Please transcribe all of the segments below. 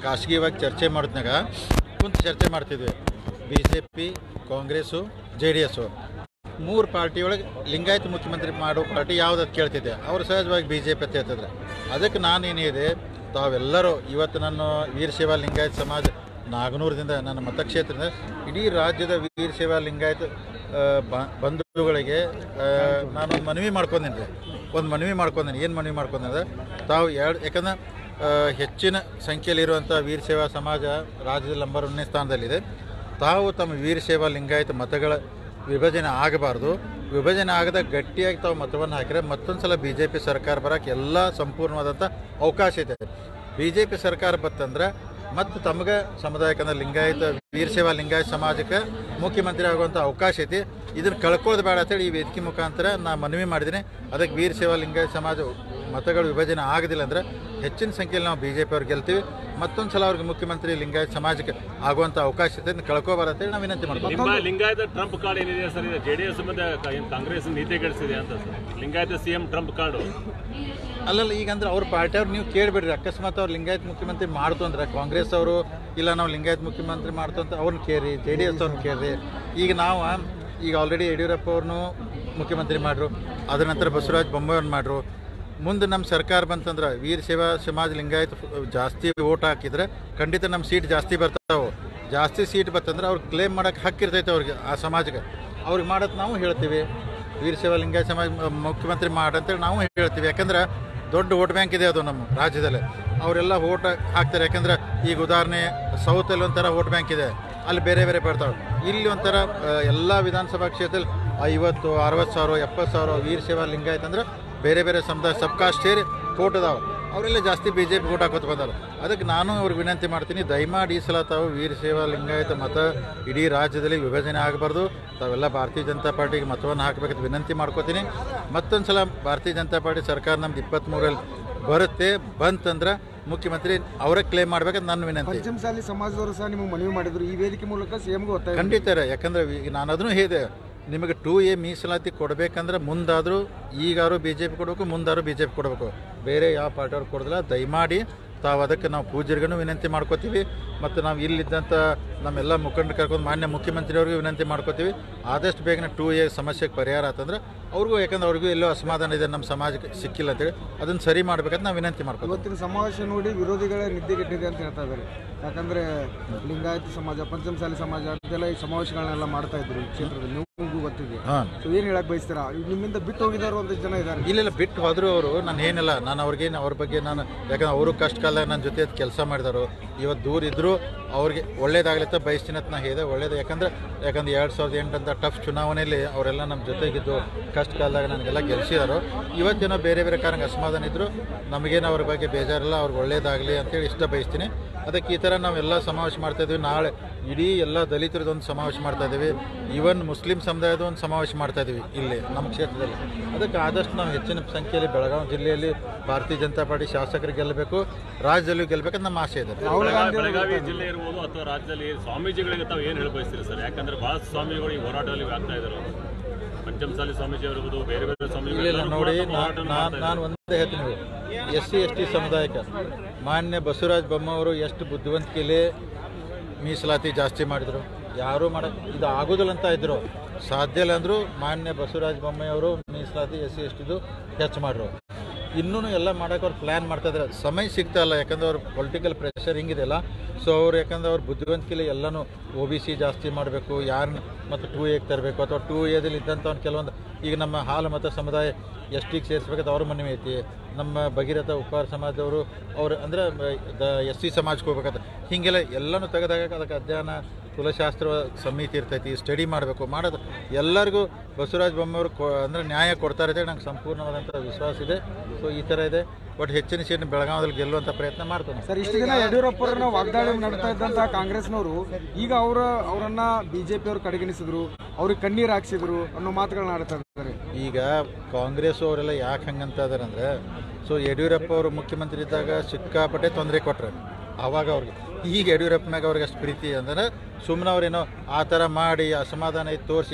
ಖಾಸಗಿಯಾಗಿ ಚರ್ಚೆ ಮಾಡಿದ್ನಾಗ ಕುಂತು ಚರ್ಚೆ ಮಾಡ್ತಿದ್ವಿ B J P Congress J D S ಮೂರು ಪಾರ್ಟಿ ಒಳಗೆ ಲಿಂಗಾಯತ ಮುಖ್ಯಮಂತ್ರಿ ಮಾಡೋ ಪಾರ್ಟಿ ಯಾವ್ದು ಅಂತ ಕೇಳ್ತಿದ್ದೆ ಅವರು ಸಹಜವಾಗಿ ಬಿ ಜೆ ಪಿ ಅಂತ ಹೇಳ್ತಿದ್ರು ಅದಕ್ಕೆ ನಾನೇನಿದೆ ತಾವೆಲ್ಲರೂ ಇವತ್ತು ನನ್ನ ವೀರಶೈವ ಲಿಂಗಾಯತ ಸಮಾಜ ನಾಗನೂರದಿಂದ ನನ್ನ ಮತಕ್ಷೇತ್ರದಿಂದ ಇಡೀ ರಾಜ್ಯದ ವೀರಶೈವ ಲಿಂಗಾಯತ ಆ, ಬ- ಬಂಧುಗಳಿಗೆ ಆ, ನಾನೊಂದು ಮನವಿ ಮಾಡ್ಕೊಂಡೇನೆ ರೀ ಒಂದು ಮನವಿ ಮಾಡ್ಕೊಂಡೇನೆ ಏನು ಮನವಿ ಮಾಡ್ಕೊಂಡೆ ತಾವು ಎರಡು ಯಾಕಂದ್ರೆ ಆ, ಹೆಚ್ಚಿನ ಸಂಖ್ಯೆಯಲ್ಲಿರುವಂಥ ವೀರಶೈವ ಸಮಾಜ ರಾಜ್ಯದ ನಂಬರ್ ಒಂದನೇ ಸ್ಥಾನದಲ್ಲಿದೆ ತಾವು ತಮ್ಮ ವೀರಶೈವ ಲಿಂಗಾಯತ ಮತಗಳ ವಿಭಜನೆ ಆಗಬಾರ್ದು ವಿಭಜನೆ ಆಗದ ಗಟ್ಟಿಯಾಗಿ ತಾವು ಮತವನ್ನು ಹಾಕಿದ್ರೆ ಮತ್ತೊಂದು ಸಲ ಬಿ ಜೆ ಪಿ ಸರ್ಕಾರ ಬರೋಕ್ಕೆ ಎಲ್ಲ ಸಂಪೂರ್ಣವಾದಂಥ ಅವಕಾಶ ಇದೆ ಬಿ ಜೆ ಪಿ ಸರ್ಕಾರ ಬತ್ತಂದ್ರೆ ಮತ್ತು ತಮಗೆ ಸಮುದಾಯಕ್ಕೆ ಲಿಂಗಾಯತ ವೀರಶೈವ ಲಿಂಗಾಯತ ಸಮಾಜಕ್ಕೆ ಮುಖ್ಯಮಂತ್ರಿ ಆಗುವಂಥ ಅವಕಾಶ ಐತಿ ಇದನ್ನು ಕಳ್ಕೊಳ್ಳೋದು ಬೇಡ ಅಂತೇಳಿ ಈ ವೇದಿಕೆ ಮುಖಾಂತರ ನಾ ಮನವಿ ಮಾಡಿದ್ದೀನಿ ಅದಕ್ಕೆ ವೀರಶೈವ ಲಿಂಗಾಯತ ಸಮಾಜ ಮತಗಳು ವಿಭಜನೆ ಆಗೋದಿಲ್ಲ ಅಂದ್ರೆ ಹೆಚ್ಚಿನ ಸಂಖ್ಯೆಯಲ್ಲಿ ನಾವು ಬಿ ಜೆ ಪಿ ಅವ್ರು ಗೆಲ್ತೀವಿ ಮತ್ತೊಂದು ಸಲ ಅವ್ರಿಗೆ ಮುಖ್ಯಮಂತ್ರಿ ಲಿಂಗಾಯತ ಸಮಾಜಕ್ಕೆ ಆಗುವಂಥ ಅವಕಾಶ ಇದೆ ಇದನ್ನ ಕಳ್ಕೊಬಾರ ಅಂತೇಳಿ ನಾವು ವಿನಂತಿ ಮಾಡ್ತೀವಿ ನಿಮ್ಮ ಲಿಂಗಾಯತ ಟ್ರಂಪ್ ಕಾರ್ಡ್ ಏನಿದೆ ಸರ್ ಇದೆ ಜೆ ಡಿ ಎಸ್ ಮತ್ತೆ ಕ- ಏನ್ ಕಾಂಗ್ರೆಸ್ ನೀತಿಗೆಡಿಸಿದೆ ಅಂತ sir Lingayat CM trump card ಅಲ್ಲಲ್ಲ ಈಗ ಅಂದ್ರೆ ಅವ್ರ ಪಾರ್ಟಿಯವ್ರು ನೀವು ಕೇಳಿಬಿಡ್ರಿ ಅಕಸ್ಮಾತ್ ಅವ್ರು ಲಿಂಗಾಯತ್ ಮುಖ್ಯಮಂತ್ರಿ ಮಾಡ್ತು ಅಂದ್ರೆ ಕಾಂಗ್ರೆಸ್ ಅವರು ಇಲ್ಲ ನಾವು ಲಿಂಗಾಯತ್ ಮುಖ್ಯಮಂತ್ರಿ ಮಾಡ್ತು ಅಂತ ಅವ್ರನ್ನ ಕೇಳಿ ಜೆ ಡಿ ಎಸ್ ಅವ್ರನ್ನ ಕೇಳ್ರಿ ಈಗ ನಾವು ಈಗ ಆಲ್ರೆಡಿ ಯಡಿಯೂರಪ್ಪ ಅವ್ರನ್ನೂ ಮುಖ್ಯಮಂತ್ರಿ ಮಾಡ್ರು ಅದ್ರ ನಂತರ ಬಸವರಾಜ ಬೊಮ್ಮಾಯಿಯವ್ರನ್ನ ಮಾಡ್ರು ಮುಂದೆ ನಮ್ಮ ಸರ್ಕಾರ ಬಂತಂದ್ರೆ ವೀರಶೈವ ಸಮಾಜ ಲಿಂಗಾಯತ್ ಜಾಸ್ತಿ ಓಟ್ ಹಾಕಿದ್ರೆ ಖಂಡಿತ ನಮ್ಮ ಸೀಟ್ ಜಾಸ್ತಿ ಬರ್ತಾವೆ ಜಾಸ್ತಿ ಸೀಟ್ ಬರ್ತಂದ್ರೆ ಅವ್ರಿಗೆ ಕ್ಲೇಮ್ ಮಾಡೋಕೆ ಹಕ್ಕಿರ್ತೈತೆ ಅವ್ರಿಗೆ ಆ ಸಮಾಜಕ್ಕೆ ಅವ್ರಿಗೆ ಮಾಡೋದು ನಾವು ಹೇಳ್ತೀವಿ ವೀರಶೈವ ಲಿಂಗಾಯತ ಸಮಾಜ ಮ- ಮುಖ್ಯಮಂತ್ರಿ ಮಾಡಂತೇಳಿ ನಾವು ಹೇಳ್ತೀವಿ ಯಾಕಂದ್ರೆ ದೊಡ್ಡ ವೋಟ್ ಬ್ಯಾಂಕ್ ಇದೆ ಅದು ನಮ್ಮ ರಾಜ್ಯದಲ್ಲಿ ಅವರೆಲ್ಲ ವೋಟ್ ಹಾಕ್ತಾರೆ ಯಾಕಂದ್ರೆ ಈಗ ಉದಾಹರಣೆ ಸೌತಲ್ಲಿ ಒಂಥರ ವೋಟ್ ಬ್ಯಾಂಕ್ ಇದೆ ಅಲ್ಲಿ ಬೇರೆ ಬೇರೆ ಬರ್ತಾವೆ ಇಲ್ಲಿ ಒಂಥರ ಎಲ್ಲ ವಿಧಾನಸಭಾ ಕ್ಷೇತ್ರದಲ್ಲಿ ಐವತ್ತು ಅರವತ್ತು ಸಾವಿರ ಎಪ್ಪತ್ತು ಸಾವಿರ ವೀರಶೈವ ಲಿಂಗಾಯತ ಅಂದ್ರೆ ಬೇರೆ ಬೇರೆ ಸಮುದಾಯ ಸಬ್ಕಾಸ್ಟ್ ಸೇರಿ ವೋಟ್ ಅದಾವೆ ಅವರೆಲ್ಲ ಜಾಸ್ತಿ ಬಿ ಜೆ ಪಿ ಓಟ್ ಹಾಕೋತ ಬಂದಾರೆ ಅದಕ್ಕೆ ನಾನು ಅವ್ರಿಗೆ ವಿನಂತಿ ಮಾಡ್ತೀನಿ ದಯಮಾಡಿ ಈ ಸಲ ತಾವು ವೀರಶೈವ ಲಿಂಗಾಯತ ಮತ ಇಡೀ ರಾಜ್ಯದಲ್ಲಿ ವಿಭಜನೆ ಆಗಬಾರ್ದು ತಾವೆಲ್ಲ ಭಾರತೀಯ ಜನತಾ ಪಾರ್ಟಿಗೆ ಮತವನ್ನು ಹಾಕಬೇಕಂತ ವಿನಂತಿ ಮಾಡ್ಕೋತೀನಿ ಮತ್ತೊಂದು ಸಲ ಭಾರತೀಯ ಜನತಾ ಪಾರ್ಟಿ ಸರ್ಕಾರ ನಮ್ದು ಇಪ್ಪತ್ತ್ಮೂರಲ್ಲಿ ಬರುತ್ತೆ ಬಂತಂದ್ರೆ ಮುಖ್ಯಮಂತ್ರಿ ಅವರೇ ಕ್ಲೇಮ್ ಮಾಡ್ಬೇಕಂತ ನನ್ನ ವಿನಂತಿ ಪಂಚಮಸಾಲಿ ಸಮಾಜದವರು ಸಹ ನಿಮಗೆ ಮನವಿ ಮಾಡಿದ್ರು ಈ ವೇದಿಕೆ ಮೂಲಕ ಸಿಎಂಗೂ ಒತ್ತಾಯ ಖಂಡಿತ ರೀ. ಯಾಕಂದ್ರೆ ಈಗ ನಾನು ಅದನ್ನು ಹೇಳಿದೆ ನಿಮಗೆ ಟೂ ಎ ಮೀಸಲಾತಿ ಕೊಡಬೇಕಂದ್ರೆ ಮುಂದಾದರೂ ಈಗಾರು ಬಿ ಜೆ ಪಿ ಕೊಡಬೇಕು ಮುಂದಾರು ಬಿ ಜೆ ಪಿ ಕೊಡಬೇಕು ಬೇರೆ ಯಾವ ಪಾರ್ಟಿಯವ್ರು ಕೊಡೋದಿಲ್ಲ ದಯಮಾಡಿ ತಾವು ಅದಕ್ಕೆ ನಾವು ಪೂಜ್ಯರಿಗೂ ವಿನಂತಿ ಮಾಡ್ಕೋತೀವಿ ಮತ್ತು ನಾವು ಇಲ್ಲಿದ್ದಂಥ ನಮ್ಮೆಲ್ಲ ಮುಖಂಡರು ಕರ್ಕೊಂಡು ಮಾನ್ಯ ಮುಖ್ಯಮಂತ್ರಿಯವ್ರಿಗೂ ವಿನಂತಿ ಮಾಡ್ಕೋತೀವಿ ಆದಷ್ಟು ಬೇಗನೆ ಟೂ ಎ ಸಮಸ್ಯೆಗೆ ಪರಿಹಾರ ಆತಂದ್ರೆ ಅವ್ರಿಗೂ ಯಾಕಂದ್ರೆ ಅವ್ರಿಗೂ ಎಲ್ಲೋ ಅಸಮಾಧಾನ ಇದೆ ನಮ್ಮ ಸಮಾಜಕ್ಕೆ ಸಿಕ್ಕಿಲ್ಲ ಅಂತೇಳಿ ಅದನ್ನು ಸರಿ ಮಾಡ್ಬೇಕಂತ ನಾವು ವಿನಂತಿ ಮಾಡ್ಕೋತೀವಿ ಇವತ್ತಿನ ಸಮಾವೇಶ ನೋಡಿ ವಿರೋಧಿಗಳೇ ನಿದ್ದೆಗೆಟ್ಟಿದೆ ಅಂತ ಹೇಳ್ತಾ ಇದ್ದಾರೆ ಯಾಕಂದ್ರೆ ಲಿಂಗಾಯತ ಸಮಾಜ ಪಂಚಮಸಾಲಿ ಸಮಾಜ ಅಂತೆಲ್ಲ ಈ ಸಮಾವೇಶಗಳನ್ನೆಲ್ಲ ಮಾಡ್ತಾ ಇದ್ರು ಈ ಕ್ಷೇತ್ರದಲ್ಲಿ ನಿಮಗೂ ಗೊತ್ತಿದೆ ಹಾಂ ಸೊ ಏನ್ ಹೇಳಕ್ ಬಯಸ್ತೀರಾ ಈಗ ನಿಮ್ಮಿಂದ ಬಿಟ್ಟು ಹೋಗಿದಾರು ಒಂದಷ್ಟು ಜನ ಇದ್ದಾರೆ ಇಲ್ಲ ಬಿಟ್ಟು ಹೋದ್ರು ಅವರು ನಾನು ಏನಿಲ್ಲ ನಾನು ಅವ್ರಿಗೇನು ಅವ್ರ ಬಗ್ಗೆ ನಾನು ಯಾಕಂದ್ರೆ ಅವರು ಕಷ್ಟ ಕಾಲದಾಗ ನನ್ನ ಜೊತೆ ಕೆಲಸ ಮಾಡಿದಾರು ಇವತ್ತು ದೂರ ಇದ್ದರೂ ಅವ್ರಿಗೆ ಒಳ್ಳೇದಾಗ್ಲಿತ್ತ ಬಯಸ್ತೀನಿ ಅಂತ ನಾ ಹೇಳಿದೆ ಒಳ್ಳೇದು ಯಾಕಂದ್ರೆ ಯಾಕಂದ್ರೆ ಎರಡು ಸಾವಿರದ ಎಂಟಂತ ಟಫ್ ಚುನಾವಣೆಯಲ್ಲಿ ಅವರೆಲ್ಲ ನಮ್ಮ ಜೊತೆಗಿದ್ದು ಕಷ್ಟ ಕಾಲದಾಗ ನನಗೆಲ್ಲ ಗೆಲ್ಸಿದಾರು ಇವತ್ತೇನೋ ಬೇರೆ ಬೇರೆ ಕಾರಣಕ್ಕೆ ಅಸಮಾಧಾನ ಇದ್ದರು ನಮಗೇನು ಅವ್ರ ಬಗ್ಗೆ ಬೇಜಾರಿಲ್ಲ ಅವ್ರಿಗೆ ಒಳ್ಳೇದಾಗಲಿ ಅಂತೇಳಿ ಇಷ್ಟ ಬಯಸ್ತೀನಿ ಅದಕ್ಕೆ ಈ ಥರ ನಾವೆಲ್ಲ ಸಮಾವೇಶ ಮಾಡ್ತಾ ಇದ್ವಿ ನಾಳೆ ಇಡೀ ಎಲ್ಲ ದಲಿತರದೊಂದು ಸಮಾವೇಶ ಮಾಡ್ತಾ ಇದ್ದೀವಿ ಈವನ್ ಮುಸ್ಲಿಂ ಸಮುದಾಯದ ಒಂದು ಸಮಾವೇಶ ಮಾಡ್ತಾ ಇದ್ದೀವಿ ಇಲ್ಲಿ ನಮ್ಮ ಕ್ಷೇತ್ರದಲ್ಲಿ ಅದಕ್ಕೆ ಆದಷ್ಟು ನಾವು ಹೆಚ್ಚಿನ ಸಂಖ್ಯೆಯಲ್ಲಿ ಬೆಳಗಾವಿ ಜಿಲ್ಲೆಯಲ್ಲಿ ಭಾರತೀಯ ಜನತಾ ಪಾರ್ಟಿ ಶಾಸಕರು ಗೆಲ್ಲಬೇಕು ರಾಜ್ಯದಲ್ಲೂ ಗೆಲ್ಲಬೇಕಂತ ನಮ್ಮ ಆಸೆ ಇದೆ ಬೆಳಗಾವಿ ಬೆಳಗಾವಿ ಜಿಲ್ಲೆ ಇರ್ಬೋದು ಅಥವಾ ರಾಜ್ಯದಲ್ಲಿ ಸ್ವಾಮೀಜಿಗಳಿಗೆ ತಾವು ಏನು ಹೇಳ ಬಯಸ್ತೀರಿ ಸರ್ ಯಾಕಂದ್ರೆ ಬಹಳ ಸ್ವಾಮಿಗಳು ಈ ಹೋರಾಟದಲ್ಲಿ ಆಗ್ತಾ ಇದ್ದಾರೆ ಪಂಚಮಸಾಲಿ ಸ್ವಾಮೀಜಿ ಇರ್ಬೋದು ಬೇರೆ ಬೇರೆ ಸ್ವಾಮಿಗಳು ಇಲ್ಲ ಎಲ್ಲರೂ ನೋಡಿ ಕೂಡ ಹೋರಾಟ ಮಾಡ್ತಾ ನಾನು ನಾನು ಒಂದೇ ಹೇಳ್ತೀನಿ ಎಸ್ ಸಿ ಎಸ್ ಟಿ ಸಮುದಾಯಕ್ಕೆ ಮಾನ್ಯ ಬಸವರಾಜ ಬೊಮ್ಮಾವರು ಎಷ್ಟು ಬುದ್ಧಿವಂತಿಕೆಯಲ್ಲಿ ಮೀಸಲಾತಿ ಜಾಸ್ತಿ ಮಾಡಿದರು ಯಾರೂ ಮಾಡಕ್ಕೆ ಇದು ಆಗೋದಿಲ್ಲ ಅಂತ ಇದ್ರು ಸಾಧ್ಯ ಇಲ್ಲ ಅಂದರೂ ಮಾನ್ಯ ಬಸವರಾಜ ಬೊಮ್ಮಾಯಿ ಅವರು ಮೀಸಲಾತಿ ಎಸ್ ಸಿ ಎಸ್ ಟಿದು ಹೆಚ್ಚು ಮಾಡ್ರು ಇನ್ನೂ ಎಲ್ಲ ಮಾಡೋಕೆ ಅವ್ರು ಪ್ಲ್ಯಾನ್ ಮಾಡ್ತಾ ಇದ್ದಾರೆ ಸಮಯ ಸಿಗ್ತಾ ಇಲ್ಲ ಯಾಕಂದ್ರೆ ಅವ್ರ ಪೊಲಿಟಿಕಲ್ ಪ್ರೆಷರ್ ಹಿಂಗಿದೆಯಲ್ಲ ಸೊ ಅವ್ರು ಯಾಕಂದ್ರೆ ಅವ್ರ ಬುದ್ಧಿವಂತಿಕೆಲಿ ಎಲ್ಲನೂ ಒ ಬಿ ಸಿ ಜಾಸ್ತಿ ಮಾಡಬೇಕು ಯಾರನ್ನ ಮತ್ತು ಟೂ ಎಗೆ ತರಬೇಕು ಅಥವಾ ಟೂ ಎದಲ್ಲಿ ಇದ್ದಂಥ ಒಂದು ಕೆಲವೊಂದು ಈಗ ನಮ್ಮ ಹಾಲು ಮತ್ತು ಸಮುದಾಯ ಎಸ್ ಟಿಗೆ ಸೇರಿಸ್ಬೇಕಂತ ಅವ್ರ ಮನವಿ ಐತಿ ನಮ್ಮ ಭಗೀರಥ ಉಪಹಾರ ಸಮಾಜದವರು ಅವ್ರು ಅಂದರೆ ದ ಎಸ್ ಸಿ ಸಮಾಜಕ್ಕೆ ಹೋಗ್ಬೇಕಂತ ಹೀಗೆಲ್ಲ ಎಲ್ಲನೂ ತೆಗೆದಾಗ ಅದಕ್ಕೆ ಅಧ್ಯಯನ ಕುಲಶಾಸ್ತ್ರ ಸಮಿತಿ ಇರ್ತೈತಿ ಸ್ಟಡಿ ಮಾಡಬೇಕು ಮಾಡೋದು ಎಲ್ಲರಿಗೂ ಬಸವರಾಜ ಬೊಮ್ಮೆಯವರು ಕೊ ಅಂದರೆ ನ್ಯಾಯ ಕೊಡ್ತಾರೆ ಅಂತೇಳಿ ನಂಗೆ ಸಂಪೂರ್ಣವಾದಂಥ ವಿಶ್ವಾಸ ಇದೆ ಸೊ ಈ ಥರ ಇದೆ ಬಟ್ ಹೆಚ್ಚಿನ ಸೀಟ್ ಬೆಳಗಾವದಲ್ಲಿ ಗೆಲ್ಲುವಂಥ ಪ್ರಯತ್ನ ಮಾಡ್ತಾನೆ ಸರ್ ಇಷ್ಟು ದಿನ ಯಡಿಯೂರಪ್ಪರನ್ನ ವಾಗ್ದಾಳಿ ನಡೆಸ್ತಾ ಇದ್ದಂತಹ ಕಾಂಗ್ರೆಸ್ನವರು ಈಗ ಅವರ ಅವರನ್ನ ಬಿಜೆಪಿ ಅವರು ಕಡೆಗಣಿಸಿದ್ರು ಅವ್ರಿಗೆ ಕಣ್ಣೀರು ಹಾಕ್ಸಿದ್ರು ಅನ್ನೋ ಮಾತುಗಳನ್ನ ಆಡ್ತಾ ಇದ್ದಾರೆ ಈಗ ಕಾಂಗ್ರೆಸ್ ಅವರೆಲ್ಲ ಯಾಕೆ ಹಂಗಂತ ಇದಾರೆ ಅಂದರೆ ಸೊ ಯಡಿಯೂರಪ್ಪ ಅವರು ಮುಖ್ಯಮಂತ್ರಿ ಇದ್ದಾಗ ಸಿಕ್ಕಾಪಟ್ಟೆ ತೊಂದರೆ ಕೊಟ್ರೆ ಆವಾಗ ಅವ್ರಿಗೆ ಈಗ ಯಡಿಯೂರಪ್ಪ ಮ್ಯಾಗ ಅವ್ರಿಗೆ ಅಷ್ಟು ಪ್ರೀತಿ ಅಂದ್ರೆ ಸುಮ್ಮನೆ ಅವ್ರೇನೋ ಆ ಥರ ಮಾಡಿ ಅಸಮಾಧಾನ ಇತ್ತು ತೋರಿಸಿ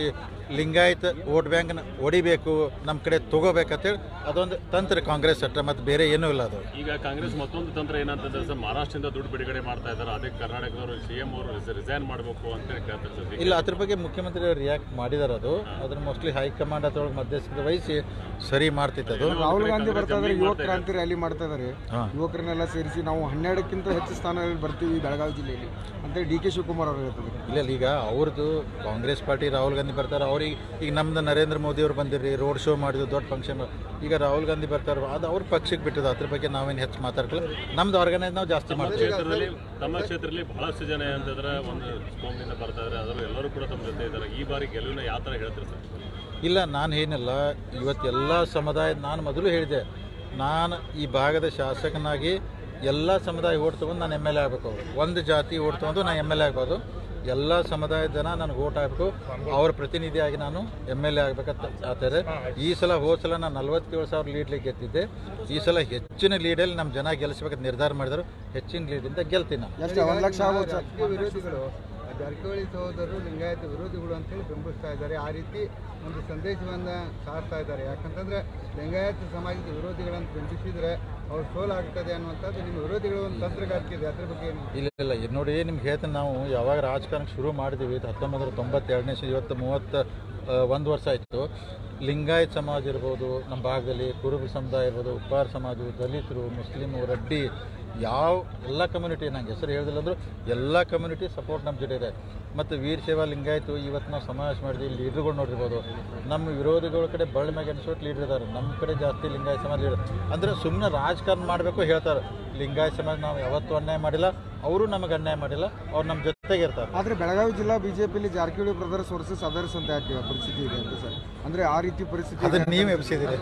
ಲಿಂಗಾಯತ್ ವೋಟ್ ಬ್ಯಾಂಕ್ನ ಹೊಡಿಬೇಕು ನಮ್ಮ ಕಡೆ ತಗೋಬೇಕಂತೇಳಿ ಅದೊಂದು ತಂತ್ರ ಕಾಂಗ್ರೆಸ್ ಅಟ್ಟ ಮತ್ತು ಬೇರೆ ಏನೂ ಇಲ್ಲ ಅದು ಈಗ ಕಾಂಗ್ರೆಸ್ ಮತ್ತೊಂದು ತಂತ್ರ ಏನಂತಂದ್ರೆ ಸರ್ ಮಹಾರಾಷ್ಟ್ರದಿಂದ ದುಡ್ಡು ಬಿಡುಗಡೆ ಮಾಡ್ತಾ ಇದ್ದಾರೆ ಅದಕ್ಕೆ ಕರ್ನಾಟಕದವರು ಸಿ ಎಂ ಅವರು ರಿಸೈನ್ ಮಾಡಬೇಕು ಅಂತ ಕೇಳ್ತಾರೆ ಸರ್ ಇಲ್ಲ ಅದ್ರ ಬಗ್ಗೆ ಮುಖ್ಯಮಂತ್ರಿ ರಿಯಾಕ್ಟ್ ಮಾಡಿದಾರೆ ಅದು ಅದನ್ನ ಮೋಸ್ಟ್ಲಿ ಹೈಕಮಾಂಡ್ ಅದ್ರೊಳಗೆ ಮಧ್ಯಸ್ಥಿಕೆ ವಹಿಸಿ ಸರಿ ಮಾಡ್ತಿತ್ತು ಅದು ರಾಹುಲ್ ಗಾಂಧಿ ಬರ್ತಾ ಇದ್ದಾರೆ ಯುವ ಕ್ರಾಂತಿ ರ್ಯಾಲಿ ಮಾಡ್ತಾ ಇದ್ದಾರೆ ಹಾಂ ಯುವಕರನ್ನೆಲ್ಲ ಸೇರಿಸಿ ನಾವು ಹನ್ನೆರಡಕ್ಕಿಂತ ಹೆಚ್ಚು ಸ್ಥಾನದಲ್ಲಿ ಬರ್ತೀವಿ ಬೆಳಗಾವಿ ಜಿಲ್ಲೆಯಲ್ಲಿ ಅಂತೇಳಿ ಡಿ ಕೆ ಶಿವಕುಮಾರ್ ಅವರು ಹೇಳ್ತಾರೆ ಇಲ್ಲ ಇಲ್ಲ, ಈಗ ಅವ್ರದ್ದು ಕಾಂಗ್ರೆಸ್ ಪಾರ್ಟಿ ರಾಹುಲ್ ಗಾಂಧಿ ಬರ್ತಾರೆ ಅವ್ರಿಗೆ ಈಗ ನಮ್ದು ನರೇಂದ್ರ ಮೋದಿ ಅವ್ರು ಬಂದಿರಿ ರೋಡ್ ಶೋ ಮಾಡಿದ್ರು ದೊಡ್ಡ ಫಂಕ್ಷನ್ ಈಗ ರಾಹುಲ್ ಗಾಂಧಿ ಬರ್ತಾರೆ ಅದು ಅವ್ರ ಪಕ್ಷಕ್ಕೆ ಬಿಟ್ಟದ್ದು ಅದ್ರ ಬಗ್ಗೆ ನಾವೇನು ಹೆಚ್ಚು ಮಾತಾಡ್ಕಲ್ಲ ನಮ್ದು ಆರ್ಗನೈಸ್ ನಾವು ಜಾಸ್ತಿ ಮಾಡ್ತೀವಿ ಕ್ಷೇತ್ರದಲ್ಲಿ ತಮ್ಮ ಕ್ಷೇತ್ರದಲ್ಲಿ ಬಹಳಷ್ಟು ಜನ ಅಂತಂದ್ರೆ ಒಂದು ಸ್ಕೋಮ್ನಿಂದ ಬರ್ತಾ ಇದ್ದಾರೆ ಅದರ ಎಲ್ಲರೂ ಕೂಡ ತಮ್ಮ ಜೊತೆ ಇದ್ದಾರೆ ಈ ಬಾರಿ ಗೆಲುವಿನ ಯಾವ ಥರ ಹೇಳ್ತಾರೆ ಸರ್ ಇಲ್ಲ ನಾನು ಏನಿಲ್ಲ ಇವತ್ತು ಎಲ್ಲ ಸಮುದಾಯ ನಾನು ಮೊದಲು ಹೇಳಿದೆ ನಾನು ಈ ಭಾಗದ ಶಾಸಕನಾಗಿ ಎಲ್ಲ ಸಮುದಾಯ ಓಟ್ ತೊಗೊಂಡು ನಾನು ಎಮ್ ಎಲ್ ಎ ಆಗಬೇಕು ಒಂದು ಜಾತಿ ಓಟ್ ತೊಗೊಂಡು ನಾನು ಎಮ್ ಎಲ್ ಎ ಆಗ್ಬೋದು ಎಲ್ಲ ಸಮುದಾಯದ ಜನ ನನಗೆ ಓಟ್ ಹಾಕಬೇಕು ಅವ್ರ ಪ್ರತಿನಿಧಿಯಾಗಿ ನಾನು ಎಮ್ ಎಲ್ ಎ ಆಗ್ಬೇಕಂತ ಆಗ್ತಾರೆ ಈ ಸಲ ಹೋದ ಸಲ ನಾನು ನಲ್ವತ್ತೇಳು ಸಾವಿರ ಲೀಡ್ಲಿ ಗೆದ್ದಿದ್ದೆ ಈ ಸಲ ಹೆಚ್ಚಿನ ಲೀಡಲ್ಲಿ ನಮ್ಮ ಜನ ಗೆಲ್ಲಿಸ್ಬೇಕಂತ ನಿರ್ಧಾರ ಮಾಡಿದ್ರು ಹೆಚ್ಚಿನ ಲೀಡಿಂದ ಗೆಲ್ತೀನಿ ನಾನು ಎಷ್ಟು ಒಂದು ಲಕ್ಷ ಆಗ್ಬೋದು ಸರ್ ವಿರೋಧಿಗಳು ಜಾರಕಿಹೊಳಿ ಸಹೋದರರು ಲಿಂಗಾಯತ ವಿರೋಧಿಗಳು ಅಂತೇಳಿ ಬೆಂಬಲಿಸ್ತಾ ಇದ್ದಾರೆ ಆ ರೀತಿ ಒಂದು ಸಂದೇಶವನ್ನು ಸಾರ್ತಾ ಇದ್ದಾರೆ ಯಾಕಂತಂದ್ರೆ ಲಿಂಗಾಯತ ಸಮಾಜದ ವಿರೋಧಿಗಳನ್ನು ಬೆಂಬಲಿಸಿದ್ರೆ ಅವ್ರು ಸೋಲಾಗ್ತದೆ ಅನ್ನುವಂಥದ್ದು ನಿಮ್ಮ ವಿರೋಧಿಗಳು ಒಂದು ತಂತ್ರಗಾರಿಕೆ ಇದೆ ಅದ್ರ ಬಗ್ಗೆ ಏನು ಇಲ್ಲ ಇಲ್ಲ ಇದು ನೋಡಿ ನಿಮ್ಗೆ ಹೇಳ್ತೀನಿ ನಾವು ಯಾವಾಗ ರಾಜಕಾರಣಕ್ಕೆ ಶುರು ಮಾಡಿದ್ದೀವಿ ಹತ್ತೊಂಬತ್ತು ನೂರ ತೊಂಬತ್ತೆರಡನೇ ಇಸ್ವಿ, ಇವತ್ತು ಮೂವತ್ತು ಆ, ಒಂದು ವರ್ಷ ಆಯಿತು ಲಿಂಗಾಯತ್ ಸಮಾಜ ಇರ್ಬೋದು ನಮ್ಮ ಭಾಗದಲ್ಲಿ ಕುರುಬ ಸಮುದಾಯ ಇರ್ಬೋದು ಉಪ್ಪಾರ ಸಮಾಜ ದಲಿತರು ಮುಸ್ಲಿಮು ರೆಡ್ಡಿ ಯಾವ ಎಲ್ಲ ಕಮ್ಯುನಿಟಿ ನಂಗೆ ಹೆಸರು ಹೇಳಿದಿಲ್ಲ ಅಂದರೂ ಎಲ್ಲ ಕಮ್ಯುನಿಟಿ ಸಪೋರ್ಟ್ ನಮ್ಮ ಜೊತೆ ಇದೆ ಮತ್ತು ವೀರ ಸೇವಾ ಲಿಂಗಾಯತು ಇವತ್ತು ನಾವು ಸಮಾವೇಶ ಮಾಡಿದ್ವಿ ಲೀಡ್ರುಗಳು ನೋಡಿರ್ಬೋದು ನಮ್ಮ ವಿರೋಧಿಗಳ ಕಡೆ ಬಳ್ಳ ಮ್ಯಾಗ ಅನ್ಸೋಟ್ ಲೀಡ್ರ್ ಇದ್ದಾರೆ ನಮ್ಮ ಕಡೆ ಜಾಸ್ತಿ ಲಿಂಗಾಯತ ಸಮಾಜ ಲೀಡರ್ ಅಂದರೆ ಸುಮ್ಮನೆ ರಾಜಕಾರಣ ಮಾಡಬೇಕು ಹೇಳ್ತಾರೆ ಲಿಂಗಾಯತ ಸಮಾಜ ನಾವು ಯಾವತ್ತೂ ಅನ್ಯಾಯ ಮಾಡಿಲ್ಲ ಅವರು ನಮಗೆ ಅನ್ಯಾಯ ಮಾಡಿಲ್ಲ ಅವ್ರು ನಮ್ಮ ಜೊತೆಗೆ ಇರ್ತಾರೆ ಆದ್ರೆ ಬೆಳಗಾವಿ ಜಿಲ್ಲಾ ಬಿಜೆಪಿಯಲ್ಲಿ ಜಾರಕಿಹೊಳಿ ಬ್ರದರ್ಸ್ ವರ್ಸಸ್ ಅದರ್ಸ್ ಅಂತ ಯಾಕೆ ಪರಿಸ್ಥಿತಿ ಇದೆ ಅಂತ ಸರ್ ಅಂದ್ರೆ ಆ ರೀತಿ ಪರಿಸ್ಥಿತಿ ಇದೆ. ಅದನ್ನ ನೀವು ಎಬ್ಸಿದ್ದೀರಿ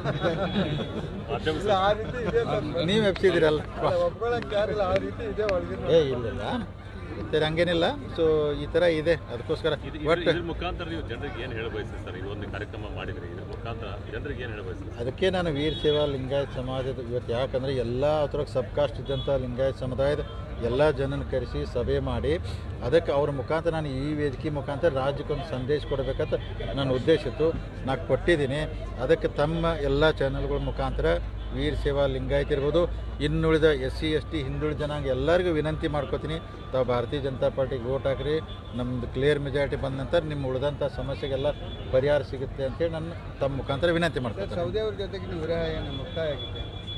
ಮಾಧ್ಯಮ ಆ ರೀತಿ ಇದೆ ನೀವು ಎಬ್ಸಿದ್ದೀರಲ್ಲ ಒಪ್ಕೊಳ್ಳೋಕೆ ಯಾರಿಲ್ಲ ಆ ರೀತಿ ಇದೆ ಒಳಗಿನ ಏ ಇಲ್ಲ ಇಲ್ಲ ಸರಿ ಹಂಗೇನಿಲ್ಲ ಸೊ ಈ ಥರ ಇದೆ ಅದಕ್ಕೋಸ್ಕರ ಇದು ಬಟ್ ಇದ್ರ ಮುಖಾಂತರ ನೀವು ಜನರಿಗೆ ಏನು ಹೇಳ ಬಯಸ್ತೀರಿ ಸರ್ ಈ ಒಂದು ಕಾರ್ಯಕ್ರಮ ಮಾಡಿದ್ರಿ ಇದ್ರ ಮುಖಾಂತರ ಜನರಿಗೆ ಏನು ಹೇಳ ಬಯಸ್ತೀರಿ ಅದಕ್ಕೆ ನಾನು ವೀರ ಸೇವಾ ಲಿಂಗಾಯತ್ ಸಮಾಜದ ಇವತ್ತು ಯಾಕಂದರೆ ಎಲ್ಲ ಅದ್ರಾಗ ಸಬ್ ಕಾಸ್ಟ್ ಇದ್ದಂಥ ಲಿಂಗಾಯತ್ ಸಮುದಾಯದ ಎಲ್ಲ ಜನನ ಕರೆಸಿ ಸಭೆ ಮಾಡಿ ಅದಕ್ಕೆ ಅವ್ರ ಮುಖಾಂತರ ನಾನು ಈ ವೇದಿಕೆ ಮುಖಾಂತರ ರಾಜ್ಯಕ್ಕೊಂದು ಸಂದೇಶ ಕೊಡಬೇಕಂತ ನನ್ನ ಉದ್ದೇಶ ಇತ್ತು ನಾನು ಕೊಟ್ಟಿದ್ದೀನಿ ಅದಕ್ಕೆ ತಮ್ಮ ಎಲ್ಲ ಚಾನಲ್ಗಳ ಮುಖಾಂತರ ವೀರ ಸೇವಾ ಲಿಂಗಾಯತ್ ಇರ್ಬೋದು ಇನ್ನುಳಿದ ಎಸ್ ಸಿ ಎಸ್ ಟಿ ಹಿಂದುಳಿದ ಜನಾಂಗ ಎಲ್ಲರಿಗೂ ವಿನಂತಿ ಮಾಡ್ಕೋತೀನಿ ತಾವು ಭಾರತೀಯ ಜನತಾ ಪಾರ್ಟಿಗೆ ವೋಟ್ ಹಾಕ್ರಿ ನಮ್ಮದು ಕ್ಲಿಯರ್ ಮೆಜಾರಿಟಿ ಬಂದ ನಂತರ ನಿಮ್ಮ ಉಳಿದಂಥ ಸಮಸ್ಯೆಗೆಲ್ಲ ಪರಿಹಾರ ಸಿಗುತ್ತೆ ಅಂತೇಳಿ ನಾನು ತಮ್ಮ ಮುಖಾಂತರ ವಿನಂತಿ ಮಾಡ್ತೀನಿ ಸೌದಿ ಅವ್ರ ಜೊತೆಗೆ ನೀವು ವಿರಹ ಮುಕ್ತಾಯ ಆಗಿದೆ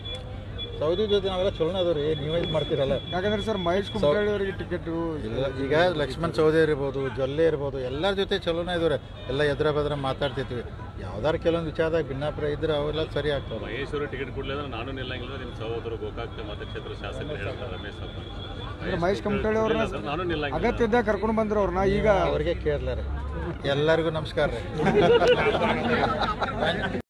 ಸೌದಿ ಜೊತೆ ನಾವೆಲ್ಲ ಚಲೋನ ಅದಾವ ರೀ ನೀವೇ ಇದು ಮಾಡ್ತೀರಲ್ಲ ಯಾಕಂದ್ರೆ ಸರ್ ಮಹೇಶ್ ಕುಮಟಳ್ಳಿ ಅವರಿಗೆ ಟಿಕೆಟ್ ಇಲ್ಲ ಈಗ ಲಕ್ಷ್ಮಣ್ ಚೌಧರಿ ಇರ್ಬೋದು ಜೊಲ್ಲೆ ಇರ್ಬೋದು ಎಲ್ಲರ ಜೊತೆ ಚಲೋನ ಇದಾರೆ ಎಲ್ಲ ಎದ್ರ ಬದ್ರ ಮಾತಾಡ್ತಿರ್ತೀವಿ ಯಾವ್ದಾರು ಕೆಲವೊಂದು ವಿಚಾರದಾಗ ಭಿನ್ನಾಭಿಪ್ರಾಯ ಇದ್ರೆ ಅವೆಲ್ಲ ಸರಿ ಆಗ್ತಾವೆ ಮಹೇಶ್ವರು ಟಿಕೆಟ್ ಕೊಡಲಿಲ್ಲ ಅಂದ್ರೆ ನಾನು ನಿಲ್ಲಂಗಿಲ್ಲ ನಿಮ್ಮ ಸಹೋದರ ಗೋಕಾಕ್ ಮತಕ್ಷೇತ್ರ ಶಾಸಕರು ಹೇಳ್ತಾರೆ ರಮೇಶ್ ಅಂದ್ರೆ ಮಹೇಶ್ ಕುಮಟಳ್ಳಿ ಅವ್ರನ್ನ ಅವ್ರನ್ನ ನಾನು ನಿಲ್ಲಂಗಿಲ್ಲ ಅಗತ್ಯ ಇದ್ದಾಗ ಕರ್ಕೊಂಡು ಬಂದ್ರು ಅವ್ರನ್ನ ಈಗ ಅವ್ರಿಗೆ ಕೇಳಲಾರೆ ಎಲ್ಲರಿಗೂ ನಮಸ್ಕಾರ ರೀ